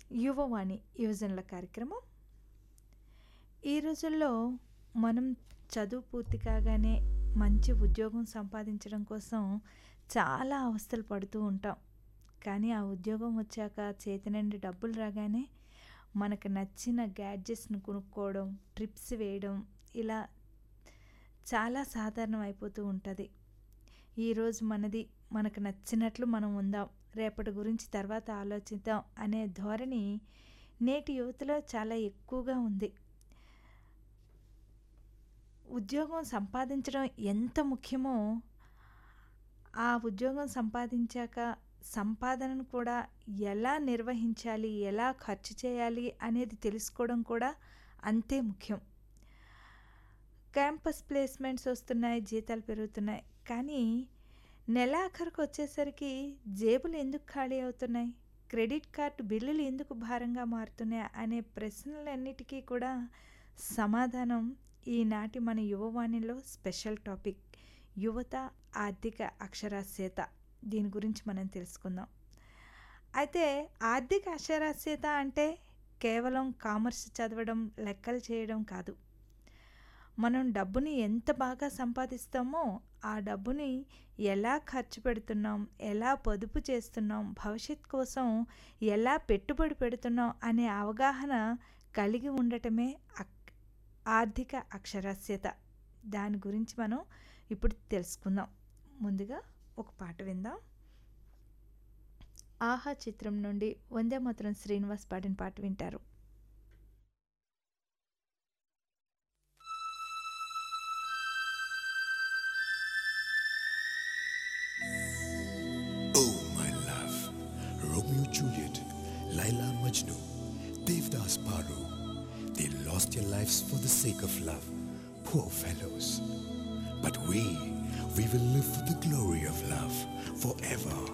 యువవాణి యువజనుల కార్యక్రమం ఈ రోజుల్లో మనం చదువు పూర్తి కాగానే మంచి ఉద్యోగం సంపాదించడం కోసం చాలా అవస్థలు పడుతూ ఉంటాం కానీ ఆ ఉద్యోగం వచ్చాక చేతి నుండి డబ్బులు రాగానే మనకు నచ్చిన గ్యాడ్జెట్స్ని కొనుక్కోవడం ట్రిప్స్ వేయడం ఇలా చాలా సాధారణం అయిపోతూ ఉంటుంది ఈరోజు మనది మనకు నచ్చినట్లు మనం ఉందాం రేపటి గురించి తర్వాత ఆలోచిద్దాం అనే ధోరణి నేటి యువతలో చాలా ఎక్కువగా ఉంది ఉద్యోగం సంపాదించడం ఎంత ముఖ్యమో ఆ ఉద్యోగం సంపాదించాక సంపాదనను కూడా ఎలా నిర్వహించాలి ఎలా ఖర్చు చేయాలి అనేది తెలుసుకోవడం కూడా అంతే ముఖ్యం క్యాంపస్ ప్లేస్మెంట్స్ వస్తున్నాయి జీతాలు పెరుగుతున్నాయి కానీ నెలాఖరుకు వచ్చేసరికి జేబులు ఎందుకు ఖాళీ అవుతున్నాయి క్రెడిట్ కార్డు బిల్లులు ఎందుకు భారంగా మారుతున్నాయి అనే ప్రశ్నలన్నిటికీ కూడా సమాధానం ఈనాటి మన యువవాణిలో స్పెషల్ టాపిక్ యువత ఆర్థిక అక్షరాస్యత దీని గురించి మనం తెలుసుకుందాం అయితే ఆర్థిక అక్షరాస్యత అంటే కేవలం కామర్స్ చదవడం లెక్కలు చేయడం కాదు మనం డబ్బుని ఎంత బాగా సంపాదిస్తామో ఆ డబ్బుని ఎలా ఖర్చు పెడుతున్నాం ఎలా పొదుపు చేస్తున్నాం భవిష్యత్ కోసం ఎలా పెట్టుబడి పెడుతున్నాం అనే అవగాహన కలిగి ఉండటమే ఆర్థిక అక్షరాస్యత దాని గురించి మనం ఇప్పుడు తెలుసుకుందాం ముందుగా ఒక పాట విందాం ఆహా చిత్రం నుండి వందే మాత్రం శ్రీనివాస్ పాడిన పాట వింటారు Oh, my love, Romeo Juliet, Laila Majnu, Devdas Paru, they lost their lives for the sake of love. Poor fellows. But we, we will live for the glory of love forever.